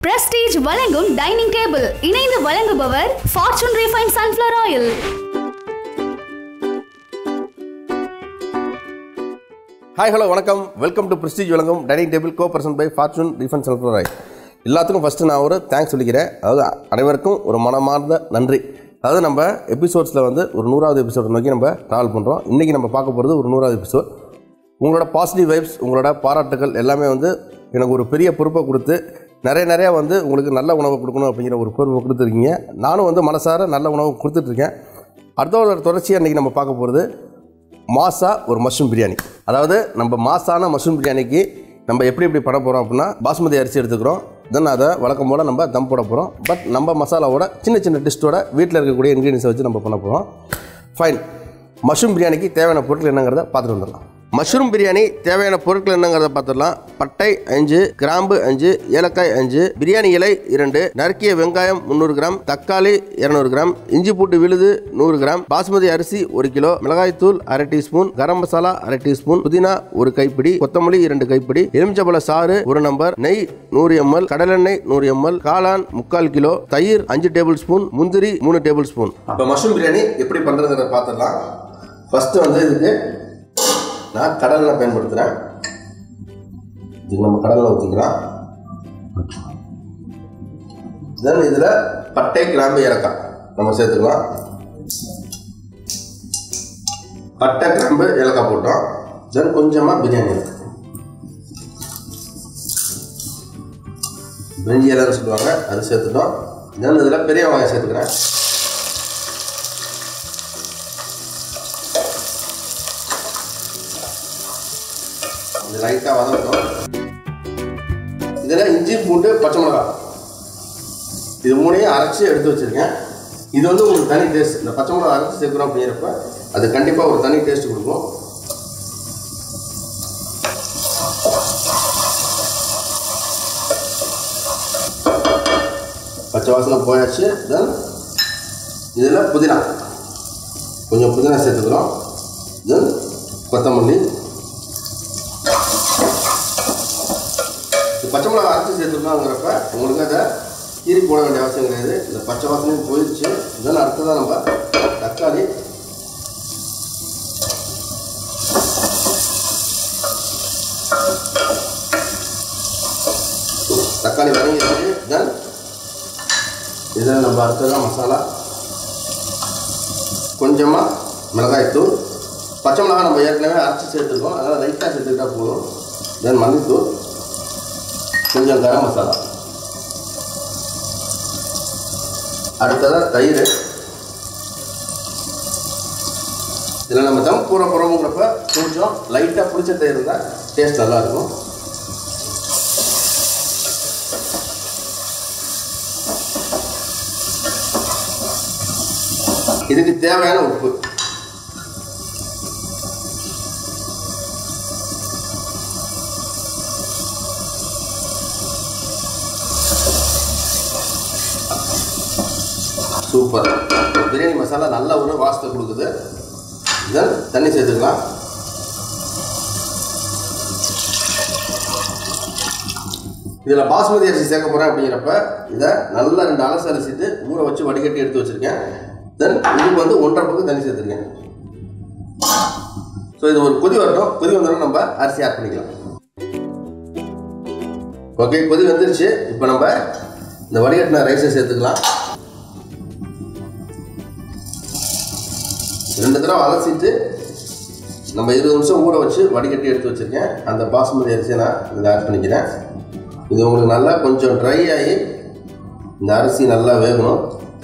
Prestige வழங்கும் dining table இணைந்து வழங்குபவர் Fortune refine sunflower oil hi hello வணக்கம் வெல்கம் டு பிரஸ்டீஜ் வழங்கும் dining table co person by Fortune defence செல்ஃபராய் எல்லாத்துக்கும் ஃபஸ்ட்டு நான் ஒரு தேங்க்ஸ் சொல்லிக்கிறேன் அதாவது அனைவருக்கும் ஒரு மனமார்ந்த நன்றி அதாவது நம்ம எபிசோட்ஸில் வந்து ஒரு நூறாவது எபிசோட் நோக்கி நம்ம ட்ராவல் பண்ணுறோம் இன்றைக்கி நம்ம பார்க்க போகிறது ஒரு நூறாவது எபிசோட் உங்களோட பாசிட்டிவ் வைப்ஸ் உங்களோட பாராட்டுகள் எல்லாமே வந்து எனக்கு ஒரு பெரிய பொறுப்பை கொடுத்து நிறைய நிறையா வந்து உங்களுக்கு நல்ல உணவு கொடுக்கணும் அப்படிங்கிற ஒரு பொறுப்பை கொடுத்துருக்கீங்க நானும் வந்து மனசார நல்ல உணவு கொடுத்துட்ருக்கேன் அடுத்த ஒரு தொடர்ச்சியாக இன்றைக்கி நம்ம பார்க்க போகிறது மாசா ஒரு மஷ்ரூம் பிரியாணி அதாவது நம்ம மாசான மஷ்ரூம் பிரியாணிக்கு நம்ம எப்படி எப்படி பண்ண போகிறோம் அப்படின்னா பாஸ்மதி அரிசி எடுத்துக்கிறோம் தென் அதை வழக்கம் போல் நம்ம தம் போட போகிறோம் பட் நம்ம மசாலாவோட சின்ன சின்ன டிஷ்டோட வீட்டில் இருக்கக்கூடிய இன்க்ரீடியன்ஸை வச்சு நம்ம பண்ண போகிறோம் ஃபைன் மஷ்ரூம் பிரியாணிக்கு தேவையான பொருட்கள் என்னங்கிறத பார்த்துட்டு வந்துடலாம் மஷ்ரூம் பிரியாணி தேவையான பொருட்கள் என்னங்கிறத பார்த்துடலாம் பட்டை அஞ்சு கிராம்பு அஞ்சு ஏலக்காய் அஞ்சு பிரியாணி இலை இரண்டு நறுக்கிய வெங்காயம் முந்நூறு கிராம் தக்காளி இரநூறு கிராம் இஞ்சி பூட்டு விழுது நூறு கிராம் பாஸ்மதி அரிசி ஒரு கிலோ மிளகாய்த்தூள் அரை டீஸ்பூன் கரம் மசாலா அரை டீஸ்பூன் புதினா ஒரு கைப்பிடி கொத்தமல்லி இரண்டு கைப்பிடி எலுமிச்சம்பழ சாறு ஒரு நம்பர் நெய் நூறு எம்எல் கடலெண்ணெய் நூறு எம்எல் காளான் முக்கால் கிலோ தயிர் அஞ்சு டேபிள் ஸ்பூன் முந்திரி மூணு டேபிள் ஸ்பூன் இப்போ மஷ்ரூம் பிரியாணி எப்படி பண்ணுறதுங்கிறத பார்த்துடலாம் ஃபஸ்ட்டு வந்து இதுக்கு நான் கடலில் பயன்படுத்துகிறேன் இதுக்கு நம்ம கடலில் ஊற்றிக்கலாம் தென் இதில் பட்டை கிராம்பு ஏலக்காய் நம்ம சேர்த்துக்கலாம் பட்டை கிராம்பு ஏலக்காய் போட்டோம் தென் கொஞ்சமாக பிரியாணி இலை. பிரிஞ்சி இலைன்னு சொல்லுவாங்க அது சேர்த்துட்டோம் தென் இதில் பெரிய வெங்காயம் சேர்த்துக்கிறேன் இது லைட்டாக வதங்கட்டும் இதில் இஞ்சி பூண்டு பச்சை மிளகாய் இது மூணையும் அரைச்சி எடுத்து வச்சுருக்கேன் இது வந்து உங்களுக்கு தனி டேஸ்ட் இந்த பச்சை மிளகாய் அரைச்சி சேர்க்குறோம் அப்படிங்கிறப்ப அது கண்டிப்பாக ஒரு தனி டேஸ்ட் கொடுக்கும் பச்சை வாசனை போயாச்சு தென் இதில் புதினா கொஞ்சம் புதினா சேர்த்துக்கிறோம் தென் கொத்தமல்லி இந்த பச்சை மிளகா அரைச்சி சேர்த்துக்கலாங்கிறப்ப உங்களுக்கு அதை கீரி போட வேண்டிய அவசியம் கிடையாது இந்த பச்சை வாசனையும் போயிடுச்சு இதெல்லாம் அடுத்ததான் நம்ம தக்காளி தக்காளி வதங்கிடுச்சு தென் இதில் நம்ம அடுத்ததான் மசாலா கொஞ்சமாக மிளகாய்த்தூள் பச்சை மிளகாய் நம்ம ஏற்கனவே அரைச்சி சேர்த்துருக்கோம் அதனால் லைட்டாக சேர்த்துக்கிட்டா போதும் தென் மல்லித்தூள் கொஞ்சம் கரம் மசாலா அடுத்ததாக தயிர் இதில் நம்ம தம் பூர போகிறோங்கிறப்ப கொஞ்சம் லைட்டாக பிடிச்ச தயிர் இருந்தால் டேஸ்ட் நல்லாயிருக்கும் இதுக்கு தேவையான உப்பு சூப்பர் பிரியாணி மசாலா நல்ல ஒரு வாசத்தை கொடுக்குது தென் தண்ணி சேர்த்துக்கலாம் இதில் பாஸ்மதி அரிசி சேர்க்க போகிறேன் அப்படிங்கிறப்ப இதை நல்லா ரெண்டு அலசு அரிசிட்டு ஊற வச்சு வடிகட்டி எடுத்து வச்சுருக்கேன் தென் இதுக்கு வந்து ஒன்றரை பக்கம் தண்ணி சேர்த்துருக்கேன் ஸோ இது ஒரு கொதி வரட்டும் கொதி வந்தோடனே நம்ம அரிசி ஆட் பண்ணிக்கலாம் ஓகே கொதி வந்துருச்சு இப்போ நம்ம இந்த வடிகட்டின ரைஸை சேர்த்துக்கலாம் ரெண்டு தடவை அலசிட்டு நம்ம இருபது நிமிஷம் ஊற வச்சு வடிகட்டி எடுத்து வச்சுருக்கேன் அந்த பாஸ்மதி அரிசியை நான் இதில் ஆட் பண்ணிக்கிறேன் இது உங்களுக்கு நல்லா கொஞ்சம் ட்ரை ஆகி இந்த அரிசி நல்லா வேகணும்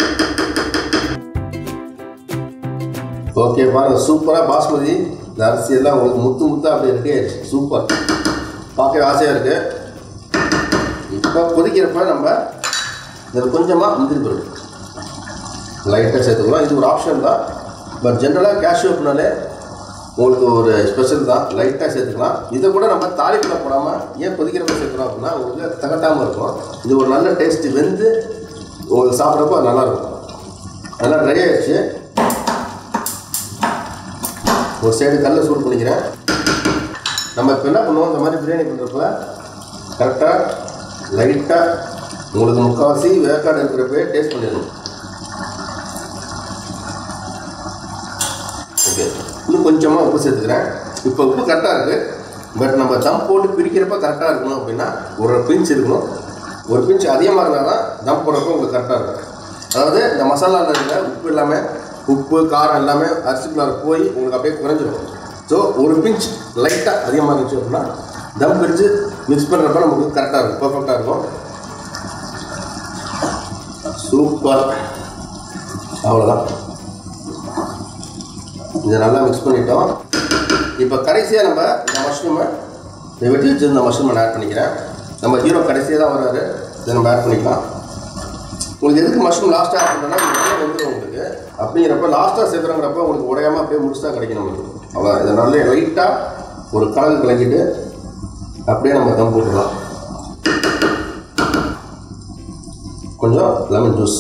ஓகே பாருங்க சூப்பராக பாஸ்மதி இந்த அரிசி எல்லாம் உங்களுக்கு முத்து முத்தாக அப்படியே ரெடி ஆயிடுச்சு சூப்பர் பார்க்கவே ஆசையாக இருக்குது இப்போ கொதிக்கிறப்ப நம்ம இதில் கொஞ்சமாக முந்திரி பருப்பு லைட்டாக சேர்த்துக்கலாம் இது ஒரு ஆப்ஷன் தான் பட் ஜென்ரலாக கேஷ்யூ அப்படின்னாலே உங்களுக்கு ஒரு ஸ்பெஷல் தான் லைட்டாக சேர்த்துக்கலாம் இதை கூட நம்ம தாளிப்பில் போடாமல் ஏன் கொதிக்கிறப்ப சேர்க்குறோம் அப்படின்னா உங்களுக்கு தகட்டாமல் இருக்கும் இது ஒரு நல்ல டேஸ்ட்டு வெந்து உங்களுக்கு சாப்பிட்றப்போ அது நல்லாயிருக்கும் நல்லா ட்ரை ஆயிடுச்சு ஒரு சைடு கல்லை சூடு பண்ணிக்கிறேன் நம்ம இப்போ என்ன பண்ணுவோம் இந்த மாதிரி பிரியாணி பண்ணுறப்ப கரெக்டாக லைட்டாக உங்களுக்கு முக்கால்வாசி வேக்காடு இருக்கிறப்பே டேஸ்ட் பண்ணிடணும் ஓகே இன்னும் கொஞ்சமாக உப்பு சேர்த்துக்கிறேன் இப்போ உப்பு கரெக்டாக இருக்குது பட் நம்ம தம் போட்டு பிரிக்கிறப்ப கரெக்டாக இருக்கணும் அப்படின்னா ஒரு பிஞ்ச் இருக்கணும் ஒரு பிஞ்ச் அதிகமாக இருந்தால் தான் தம் போடுறப்ப உங்களுக்கு கரெக்டாக இருக்கும் அதாவது இந்த மசாலாவில் இருக்கிற உப்பு எல்லாமே உப்பு காரம் எல்லாமே அரிசிக்குள்ளார போய் உங்களுக்கு அப்படியே குறைஞ்சிரும் ஸோ ஒரு பிஞ்ச் லைட்டாக அதிகமாக இருந்துச்சு அப்படின்னா தம் பிரித்து மிக்ஸ் பண்ணுறப்ப நமக்கு கரெக்டாக இருக்கும் பர்ஃபெக்டாக இருக்கும் சூப்பர் அவ்வளோதான் இதை நல்லா மிக்ஸ் பண்ணிட்டோம் இப்போ கடைசியாக நம்ம இந்த மஷ்ரூமை இதை வெட்டி வச்சிருந்த மஷ்ரூமை நான் ஆட் பண்ணிக்கிறேன் நம்ம ஹீரோ கடைசியாக தான் வராரு இதை நம்ம ஆட் பண்ணிக்கலாம் உங்களுக்கு எதுக்கு மஷ்ரூம் லாஸ்ட்டாக ஆட் பண்ணுறோன்னா நிறைய வந்துடும் உங்களுக்கு அப்படிங்கிறப்ப லாஸ்ட்டாக சேர்க்குறோங்கிறப்ப உங்களுக்கு உடையாமல் அப்படியே முடிச்சு தான் கிடைக்கும் நம்மளுக்கு அவ்வளோ இதை நல்லா லைட்டாக ஒரு கலந்து கலக்கிட்டு அப்படியே நம்ம தம் போட்டுடலாம் கொஞ்சம் lemon juice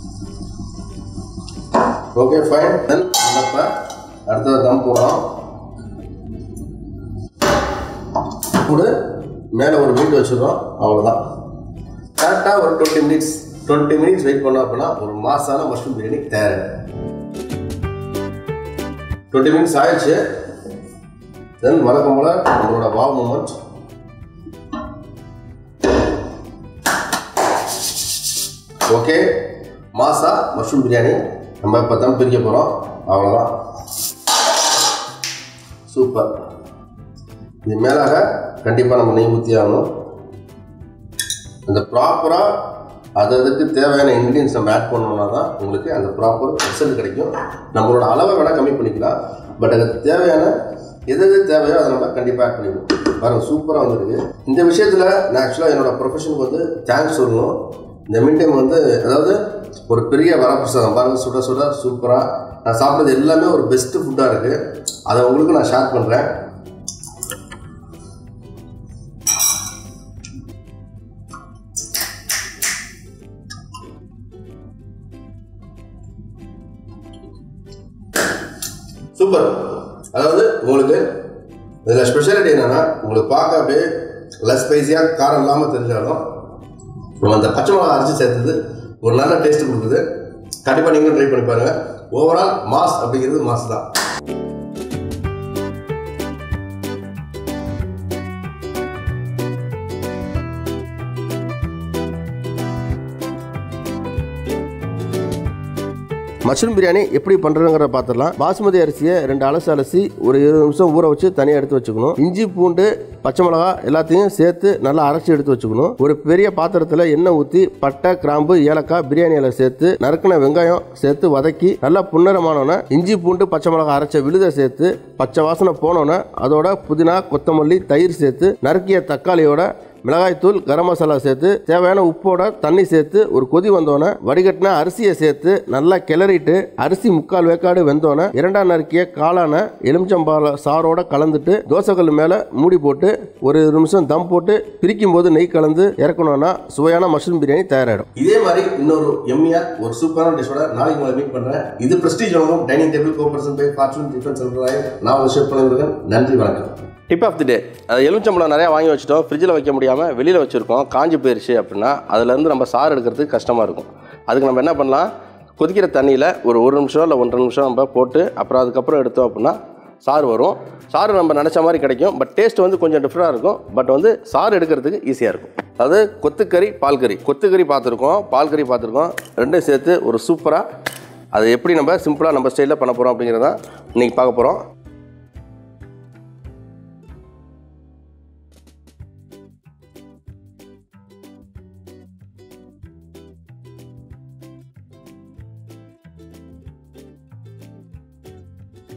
okay fine then நம்ம இப்போ அடுத்தது தம் போடலாம் கூட மேலே ஒரு மீட் வச்சுருக்கோம் அவ்வளோதான் கரெக்டாக ஒரு twenty minutes twenty minutes wait பண்ணோம் அப்படின்னா ஒரு மாசான மஷ்ரூம் பிரியாணி தயார் டுவெண்ட்டி மினிட்ஸ் ஆயிடுச்சு தென் வழக்கம் போல் நம்மளோட வாவ் மூமெண்ட் ஓகே மாசா மஷ்ரூம் பிரியாணி நம்ம இப்போ தான் பிரிக்க போகிறோம் அவ்வளோதான் சூப்பர் இது மேலாக கண்டிப்பாக நம்ம நெய் ஊற்றி ஆகணும் அந்த ப்ராப்பராக அது அதுக்கு தேவையான இன்க்ரீடியன்ஸ் நம்ம ஆட் பண்ணோம்னா தான் உங்களுக்கு அந்த ப்ராப்பர் ரிசல்ட் கிடைக்கும் நம்மளோட அளவை வேணால் கம்மி பண்ணிக்கலாம் பட் அதுக்கு தேவையான எது எது தேவையோ அதை நம்ம கண்டிப்பாக ஆட் பண்ணிக்கணும் பாருங்க சூப்பராக வந்திருக்கு இந்த விஷயத்தில் நான் ஆக்சுவலாக என்னோட ப்ரொஃபஷனுக்கு வந்து தேங்க்ஸ் சொல்லணும் இந்த மீன் டைம் வந்து அதாவது ஒரு பெரிய வரப்பிரசாதம் பாருங்க சுட சுட சூப்பராக நான் சாப்பிட்றது எல்லாமே ஒரு பெஸ்ட்டு ஃபுட்டாக இருக்குது அதை உங்களுக்கு நான் ஷேர் பண்ணுறேன் சூப்பர் அதாவது உங்களுக்கு இதில் ஸ்பெஷாலிட்டி என்னென்னா உங்களுக்கு பார்க்க அப்படியே லெஸ் ஸ்பைஸியாக காரம் இல்லாமல் தெரிஞ்சாலும் நம்ம அந்த பச்சை மிளகா அரைச்சி சேர்த்தது ஒரு நல்ல டேஸ்ட் கொடுக்குது கண்டிப்பாக நீங்களும் ட்ரை பண்ணி பாருங்கள் ஓவரால் மாஸ் அப்படிங்கிறது மாஸ் தான் மஷ்ரூம் பிரியாணி எப்படி பண்ணுறதுங்கிற பார்த்துடலாம் பாசுமதி அரிசியை ரெண்டு அலசு அலசி ஒரு இருபது நிமிஷம் ஊற வச்சு தனியாக எடுத்து வச்சுக்கணும் இஞ்சி பூண்டு பச்சை மிளகா எல்லாத்தையும் சேர்த்து நல்லா அரைச்சி எடுத்து வச்சுக்கணும் ஒரு பெரிய பாத்திரத்தில் எண்ணெய் ஊற்றி பட்டை கிராம்பு ஏலக்காய் பிரியாணி இலை சேர்த்து நறுக்கின வெங்காயம் சேர்த்து வதக்கி நல்லா புன்னரமானோன்னே இஞ்சி பூண்டு பச்சை மிளகா அரைச்ச விழுதை சேர்த்து பச்சை வாசனை போனோன்னே அதோட புதினா கொத்தமல்லி தயிர் சேர்த்து நறுக்கிய தக்காளியோட மிளகாய்த்தூள் கரம் மசாலா சேர்த்து தேவையான உப்போட தண்ணி சேர்த்து ஒரு கொதி வந்தோடனே வடிகட்டின அரிசியை சேர்த்து நல்லா கிளறிட்டு அரிசி முக்கால் வேக்காடு வெந்தோடனே இரண்டாம் நறுக்கிய காளான எலுமிச்சம்பால சாரோட கலந்துட்டு தோசைக்கல் மேலே மூடி போட்டு ஒரு நிமிஷம் தம் போட்டு பிரிக்கும் போது நெய் கலந்து இறக்கணும்னா சுவையான மஷ்ரூம் பிரியாணி தயாராகிடும் இதே மாதிரி இன்னொரு எம்மியா ஒரு சூப்பரான டிஷோட நாளைக்கு உங்களை மீட் பண்ணுறேன் இது பிரஸ்டீஜ் வழங்கும் dining table co person by Fortune difference நான் உங்கள் ஷேப் பண்ணிருக்கேன் நன்றி வணக்கம் டிப் ஆஃப் தி டே அது எலுமிச்சம்பழம் நிறையா வாங்கி வச்சுட்டோம் ஃப்ரிட்ஜில் வைக்க முடியாமல் வெளியில் வச்சுருக்கோம் காஞ்சி போயிருச்சு அப்படின்னா அதுலேருந்து நம்ம சாறு எடுக்கிறதுக்கு கஷ்டமாக இருக்கும் அதுக்கு நம்ம என்ன பண்ணலாம் கொதிக்கிற தண்ணியில் ஒரு ஒரு நிமிஷம் இல்லை ஒன்றரை நிமிஷம் நம்ம போட்டு அப்புறம் அதுக்கப்புறம் எடுத்தோம் அப்படின்னா சாறு வரும் சாறு நம்ம நினச்ச மாதிரி கிடைக்கும் பட் டேஸ்ட் வந்து கொஞ்சம் டிஃப்ரெண்டாக இருக்கும் பட் வந்து சாறு எடுக்கிறதுக்கு ஈஸியாக இருக்கும் அதாவது கொத்துக்கறி பால்கறி கொத்துக்கறி பார்த்துருக்கோம் பால்கறி பார்த்துருக்கோம் ரெண்டும் சேர்த்து ஒரு சூப்பராக அது எப்படி நம்ம சிம்பிளாக நம்ம ஸ்டைலில் பண்ண போகிறோம் அப்படிங்கிறத இன்றைக்கி பார்க்க போகிறோம்